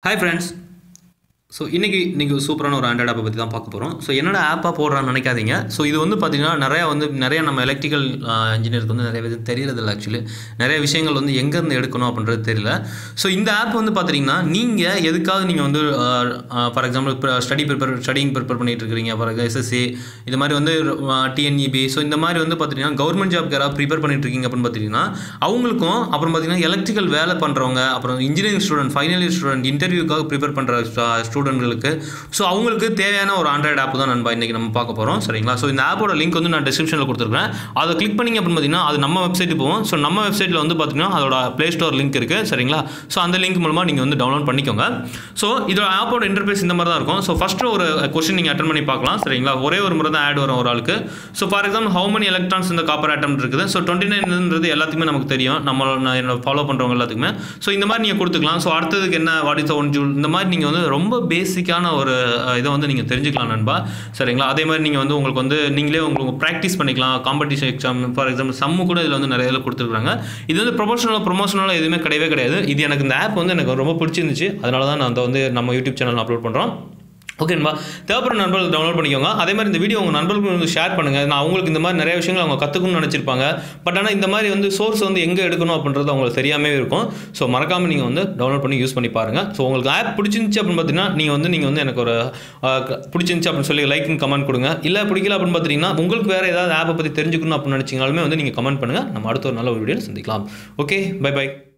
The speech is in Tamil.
ஹாய் ஃப்ரெண்ட்ஸ் ஸோ இன்றைக்கி இன்றைக்கி ஒரு சூப்பரான ஒரு ஆண்ட்ராய்ட் ஆப்பை பற்றி தான் பார்க்க போகிறோம் ஸோ என்னடா ஆப்பாக போடுறான்னு நினைக்காதீங்க ஸோ இது வந்து பார்த்திங்கன்னா நிறையா வந்து நிறைய நம்ம எலக்ட்ரிக்கல் இன்ஜினியருக்கு வந்து நிறைய இது தெரியறதில்ல ஆக்சுவலி நிறைய விஷயங்கள் வந்து எங்கேருந்து எடுக்கணும் அப்படின்றது தெரியல ஸோ இந்த ஆப் வந்து பார்த்தீங்கன்னா நீங்கள் எதுக்காக நீங்கள் வந்து ஃபார் எக்ஸாம்பிள் இப்போ ஸ்டடி ப்ரிப்பேர் ஸ்டடிங் ப்ரிப்பேர் பண்ணிட்டு இருக்கிறீங்க ஃபார் எஸ்எஸ்சி இது மாதிரி வந்து டிஎன்இபி ஸோ இந்த மாதிரி வந்து பார்த்தீங்கன்னா கவர்மெண்ட் ஜாப்க்கு யாராவது ப்ரிப்பேர் பண்ணிட்டு இருக்கீங்க அப்படின்னு பார்த்தீங்கன்னா அவங்களுக்கும் அப்புறம் பார்த்தீங்கன்னா எலக்ட்ரிக்கல் வேலை பண்ணுறவங்க அப்புறம் engineering student final year student இன்டர்வியூக்காக ப்ரிப்பேர் பண்ணுற ஸ்டூடெண்ட்களுக்கு ஸோ அவங்களுக்கு தேவையான ஒரு ஆண்ட்ராய்டு ஆப் தான் நண்பா இன்றைக்கி நம்ம பார்க்க போகிறோம் சரிங்களா ஸோ இந்த ஆப்போட லிங்க் வந்து நான் டிஸ்கிரிப்ஷனில் கொடுத்துருக்கேன் அதை கிளிக் பண்ணிங்க அப்படின்னு பார்த்தீங்கன்னா அது நம்ம வெப்சைட்டு போகும் ஸோ நம்ம வெப்சைட்டில் வந்து பார்த்தீங்கன்னா அதோட ப்ளே ஸ்டோர் லிங்க் இருக்குது சரிங்களா ஸோ அந்த லிங்க் மூலமாக நீங்கள் வந்து டவுன்லோட் பண்ணிக்கோங்க ஸோ இதோட ஆப்போட இன்டர்ஃபேஸ் இந்த மாதிரி தான் இருக்கும் ஸோ ஃபஸ்ட்டு ஒரு கொஸ்டின் நீங்கள் அட்டன் பண்ணி பார்க்கலாம் சரிங்களா ஒரே ஒரு முறை தான் ஆட் வரும் ஒரு ஆளுக்கு so for example how many electrons இந்த காப்பர் ஆட்டம் இருக்குது ஸோ டுவெண்ட்டி நைன்ன்றது எல்லாத்துக்குமே நமக்கு தெரியும் நம்ம நான் என்னோட ஃபாலோ பண்ணுறவங்க எல்லாத்துக்குமே ஸோ இந்த மாதிரி நீங்கள் கொடுத்துக்கலாம் ஸோ அடுத்ததுக்கு என்ன வாட் இஸ் ஒன் ஜூல் இந்த மாதிரி நீங்கள் வந்து ரொம்ப பேசிக்கான ஒரு அஹ், இதை வந்து நீங்கள் தெரிஞ்சுக்கலாம் நண்பா சரிங்களா அதே மாதிரி நீங்கள் வந்து உங்களுக்கு வந்து நீங்களே உங்களுக்கு ப்ராக்டிஸ் பண்ணிக்கலாம் காம்படிஷன் எக்ஸாம் ஃபார் எக்ஸாம்பிள் சம்மு கூட இதில் வந்து நிறைய இதில் கொடுத்துருக்காங்க இது வந்து ப்ரொமோஷனல் ப்ரொமோஷனலாக எதுவுமே கிடையவே கிடையாது இது எனக்கு இந்த ஆப் வந்து எனக்கு ரொம்ப பிடிச்சிருந்துச்சு அதனால தான் நான் அதை வந்து நம்ம யூடியூப் சேனல் அப்லோட் பண்ணுறோம் ஓகேன்பா தேவைப்படுற நண்பர்கள் டவுன்லோட் பண்ணிக்கோங்க அதே மாதிரி இந்த வீடியோ உங்கள் நண்பர்களுக்கு வந்து ஷேர் பண்ணுங்கள் நான் அவங்களுக்கு இந்த மாதிரி நிறைய விஷயங்கள் அவங்க கற்றுக்கணும்னு நினச்சிருப்பாங்க பட் ஆனால் இந்த மாதிரி வந்து சோர்ஸ் வந்து எங்கே எடுக்கணும் அப்படின்றது அவங்களுக்கு தெரியாமே இருக்கும் ஸோ மறக்காமல் நீங்கள் வந்து டவுன்லோட் பண்ணி யூஸ் பண்ணி பாருங்கள் ஸோ உங்களுக்கு ஆப் பிடிச்சிருந்துச்சு அப்படின்னு பார்த்தீங்கன்னா நீங்கள் வந்து நீங்கள் வந்து எனக்கு ஒரு அஹ், க- பிடிச்சிருந்துச்சு அப்படின்னு சொல்லி லைக் கமெண்ட் கொடுங்க இல்லை பிடிக்கல அப்படின்னு பார்த்தீங்கன்னா உங்களுக்கு வேறு ஏதாவது ஆப்பை பற்றி தெரிஞ்சுக்கணும் அப்படின்னு நினச்சிங்கனாலுமே வந்து நீங்கள் கமெண்ட் பண்ணுங்கள் நம்ம அடுத்த ஒரு நல்ல ஒரு வீடியோவில் சந்திக்கலாம் ஓகே பை பை